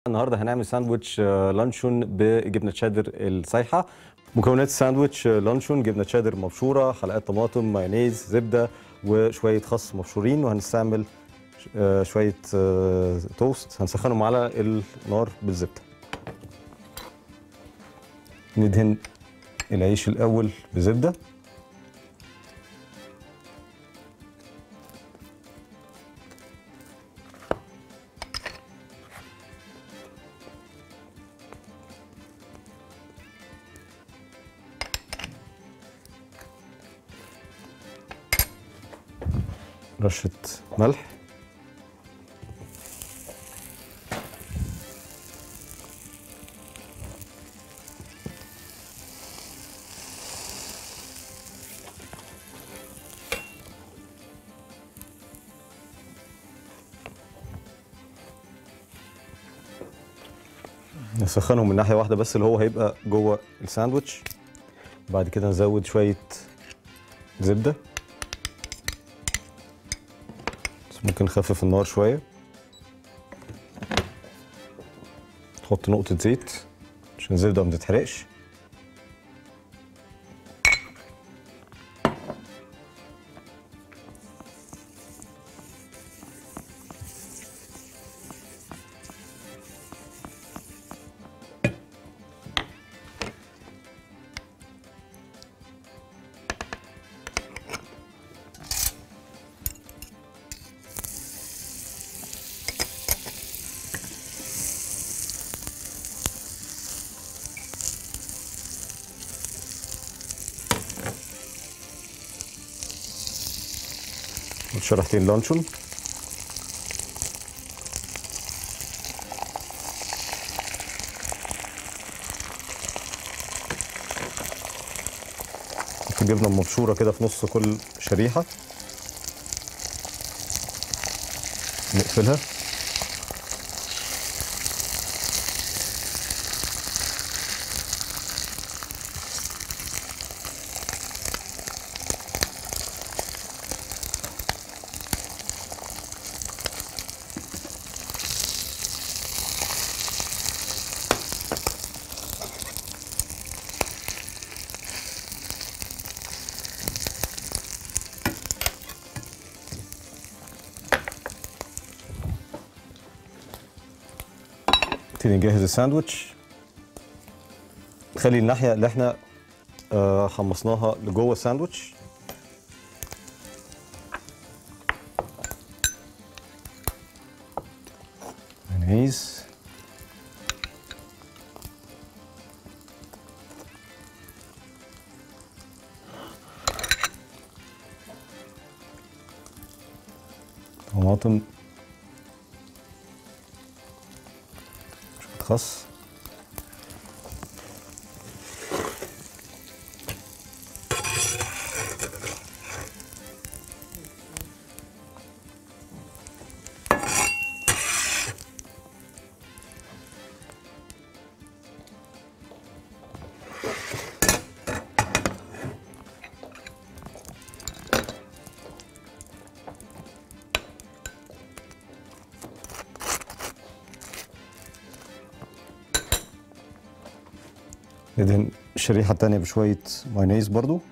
النهارده هنعمل ساندويتش آه، لانشون بجبنه شيدر السايحه مكونات الساندويتش آه، لانشون جبنه شيدر مبشوره حلقات طماطم مايونيز زبده وشويه خس مبشورين وهنستعمل آه، شويه آه، توست هنسخنهم على النار بالزبده ندهن العيش الاول بزبده رشه ملح نسخنهم من ناحيه واحده بس اللي هو هيبقى جوه الساندوتش بعد كده نزود شويه زبده بس ممكن نخفف النار شويه نحط نقطه زيت عشان الزبده ما تتحرقش شرحتين لانشون نحط جبنه مبشوره كده في نص كل شريحه نقفلها نبتدي نجهز الساندوتش نخلي الناحيه اللي احنا آه، حمصناها لجوه الساندوتش مايونيز طماطم شوية خس ندهن الشريحة التانية بشوية مايونيز برضو